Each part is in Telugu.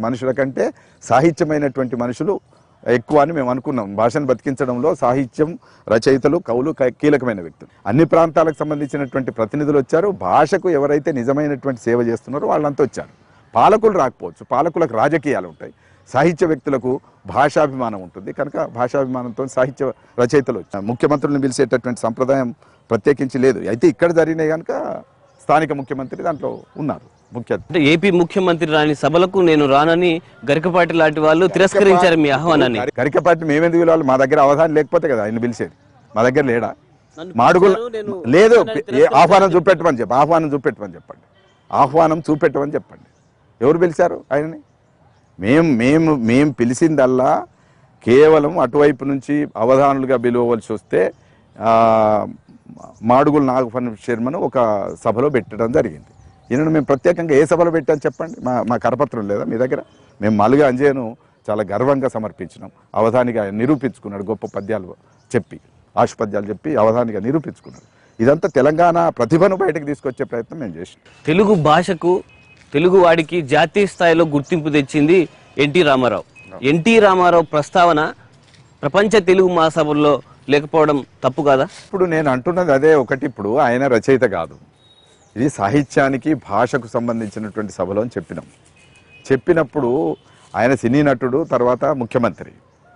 మనుషుల కంటే సాహిత్యమైనటువంటి మనుషులు ఎక్కువ అని మేము అనుకున్నాం భాషను బతికించడంలో సాహిత్యం రచయితలు కవులు క- కీలకమైన వ్యక్తులు అన్ని ప్రాంతాలకు సంబంధించినటువంటి ప్రతినిధులు వచ్చారు భాషకు ఎవరైతే నిజమైనటువంటి సేవ చేస్తున్నారో వాళ్ళంతా వచ్చారు పాలకులు రాకపోవచ్చు పాలకులకు రాజకీయాలు ఉంటాయి సాహిత్య వ్యక్తులకు భాషాభిమానం ఉంటుంది కనుక భాషాభిమానంతో సాహిత్య రచయితలు వచ్చారు ముఖ్యమంత్రులను పిలిచేటటువంటి సంప్రదాయం ప్రత్యేకించి లేదు అయితే ఇక్కడ జరిగినాయి కనుక స్థానిక ముఖ్యమంత్రి దాంట్లో ఉన్నారు ముఖ్య అంటే ఏపీ ముఖ్యమంత్రి రాని సభలకు నేను రానని గరికపాటి లాంటి వాళ్ళు తిరస్కరించారు మీ ఆహ్వానాన్ని గరికపాటి మేమెందుకు పిలవాలి మా దగ్గర అవధానం లేకపోతే కదా ఆయన పిలిచేది మా దగ్గర లేడా నన్ను మాడుగులు పిలిచారు, నేను లేదు ఆహ్వానాన్ని ఏ ఆహ్వానం చూపెట్టమని చెప్పి ఆహ్వానం చూపెట్టమని చెప్పండి ఆహ్వానం చూపెట్టమని చెప్పండి ఎవరు పిలిచారు ఆయనని మేం మేము మేము పిలిచిందల్లా కేవలం అటువైపు నుంచి అవధానులుగా పిలువవలసి వస్తే ఆ, మాడుగులు నాగఫన్ శర్మను ఒక సభలో పెట్టడం జరిగింది ఈయనను మేము ప్రత్యేకంగా ఏ సభలో పెట్టాం చెప్పండి మా మా కరపత్రం లేదా మీ దగ్గర మేము మలుగ అంజయ్యను చాలా గర్వంగా సమర్పించినాం అవధానిగా ఆయన నిరూపించుకున్నాడు గొప్ప పద్యాలు చెప్పి ఆశుపద్యాలు చెప్పి అవధానిగా నిరూపించుకున్నాడు ఇదంతా తెలంగాణ ప్రతిభను బయటకు తీసుకొచ్చే ప్రయత్నం మేము చేసినాం తెలుగు భాషకు తెలుగు వాడికి జాతీయ స్థాయిలో గుర్తింపు తెచ్చింది ఎన్టీ రామారావు ఎన్టీ రామారావు ప్రస్తావన ప్రపంచ తెలుగు మహాసభల్లో లేకపోవడం తప్పు కాదా ఇప్పుడు నేను అంటున్నది అదే ఒకటి ఇప్పుడు ఆయన రచయిత కాదు ఇది సాహిత్యానికి భాషకు సంబంధించినటువంటి సభలో అని చెప్పినాం చెప్పినప్పుడు ఆయన సినీ నటుడు తర్వాత ముఖ్యమంత్రి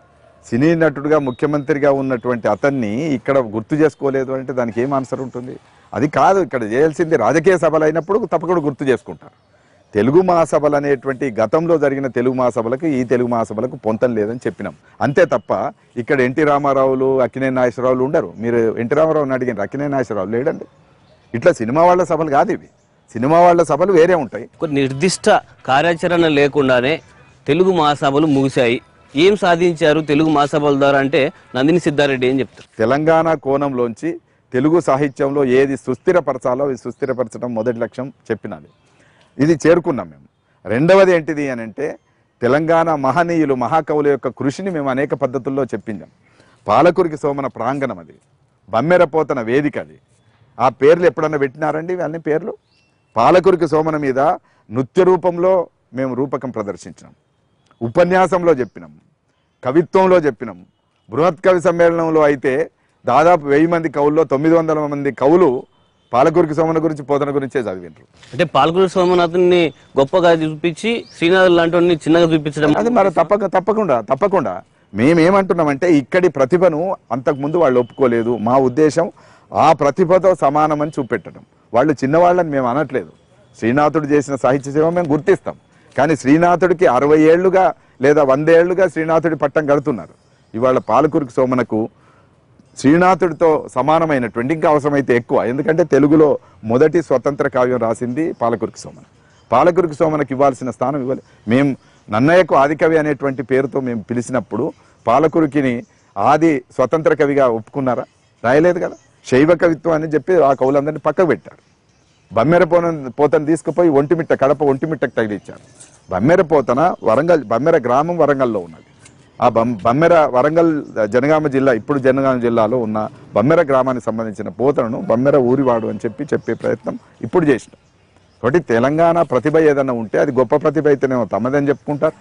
సినీ నటుడుగా ముఖ్యమంత్రిగా ఉన్నటువంటి అతన్ని ఇక్కడ గుర్తు చేసుకోలేదు అంటే దానికి ఏం ఆన్సర్ ఉంటుంది అది కాదు ఇక్కడ చేయాల్సింది రాజకీయ సభలు అయినప్పుడు తప్పకుండా గుర్తు చేసుకుంటారు తెలుగు మహాసభలు అనేటువంటి గతంలో జరిగిన తెలుగు మహాసభలకు ఈ తెలుగు మహాసభలకు పొంతం లేదని చెప్పినాం అంతే తప్ప ఇక్కడ ఎన్టీ రామారావులు అక్కినే నాగేశ్వరరావులు ఉండరు మీరు ఎన్టీ రామారావుని అడిగిన అక్కినే నాగేశ్వరరావు లేడండి ఇట్లా సినిమా వాళ్ళ సభలు కాదు ఇవి సినిమా వాళ్ళ సభలు వేరే ఉంటాయి ఒక నిర్దిష్ట కార్యాచరణ లేకుండానే తెలుగు మహాసభలు ముగిశాయి ఏం సాధించారు తెలుగు మహాసభల ద్వారా అంటే నందిని సిద్ధారెడ్డి ఏం చెప్తారు తెలంగాణ కోణంలోంచి తెలుగు సాహిత్యంలో ఏది సుస్థిరపరచాలో ఇది సుస్థిరపరచడం మొదటి లక్ష్యం చెప్పినది ఇది చేరుకున్నాం మేము రెండవది ఏంటిది అని అంటే తెలంగాణ మహనీయులు మహాకవుల యొక్క కృషిని మేము అనేక పద్ధతుల్లో చెప్పించాం పాలకురికి సోమన ప్రాంగణం అది బమ్మెరపోతన వేదిక అది ఆ పేర్లు ఎప్పుడన్నా పెట్టినారండి ఇవన్నీ పేర్లు పాలకురికి సోమన మీద నృత్య రూపంలో మేము రూపకం ప్రదర్శించినాం ఉపన్యాసంలో చెప్పినాం కవిత్వంలో చెప్పినాం బృహత్ కవి సమ్మేళనంలో అయితే దాదాపు వెయ్యి మంది కవుల్లో తొమ్మిది వందల మంది కవులు పాలకురికి సోమన గురించి పోతన గురించే చదివిండ్రు అంటే పాల్గొని సోమనాథుని గొప్పగా చూపించి శ్రీనాథ్ లాంటి చిన్నగా చూపించడం అది మరి తప్పక తప్పకుండా తప్పకుండా మేమేమంటున్నామంటే ఇక్కడి ప్రతిభను అంతకుముందు వాళ్ళు ఒప్పుకోలేదు మా ఉద్దేశం ఆ ప్రతిభతో సమానమని చూపెట్టడం వాళ్ళు చిన్నవాళ్ళని మేము అనట్లేదు శ్రీనాథుడు చేసిన సాహిత్య సేవ మేము గుర్తిస్తాం కానీ శ్రీనాథుడికి అరవై ఏళ్లుగా లేదా వందేళ్లుగా శ్రీనాథుడి పట్టం కడుతున్నారు ఇవాళ పాలకురికి సోమనకు శ్రీనాథుడితో సమానమైనటువంటి ఇంకా అవసరమైతే ఎక్కువ ఎందుకంటే తెలుగులో మొదటి స్వతంత్ర కావ్యం రాసింది పాలకురికి సోమన పాలకురికి సోమనకి ఇవ్వాల్సిన స్థానం ఇవ్వాలి మేము నన్నయ్యకు ఆదికవి అనేటువంటి పేరుతో మేము పిలిచినప్పుడు పాలకురికిని ఆది స్వతంత్ర కవిగా ఒప్పుకున్నారా రాయలేదు కదా శైవ కవిత్వం అని చెప్పి ఆ కవులందరినీ పక్కకు పెట్టారు బమ్మెర పోన పోతను తీసుకుపోయి ఒంటిమిట్ట కడప ఒంటిమిట్టకు తగిలిచ్చారు బమ్మెర పోతన వరంగల్ బమ్మెర గ్రామం వరంగల్లో ఉన్నది ఆ బం బమ్మెర వరంగల్ జనగామ జిల్లా ఇప్పుడు జనగామ జిల్లాలో ఉన్న బమ్మెర గ్రామానికి సంబంధించిన పోతనను బమ్మెర ఊరివాడు అని చెప్పి చెప్పే ప్రయత్నం ఇప్పుడు చేసినాం కాబట్టి తెలంగాణ ప్రతిభ ఏదైనా ఉంటే అది గొప్ప ప్రతిభ అయితేనేమో తమదని చెప్పుకుంటారు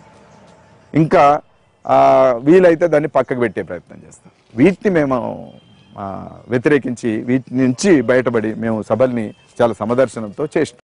ఇంకా ఆ, వీలైతే దాన్ని పక్కకు పెట్టే ప్రయత్నం చేస్తాం వీటిని మేము ఆ, వ్యతిరేకించి వీటి నుంచి బయటపడి మేము సభల్ని చాలా సమదర్శనంతో చేసినాం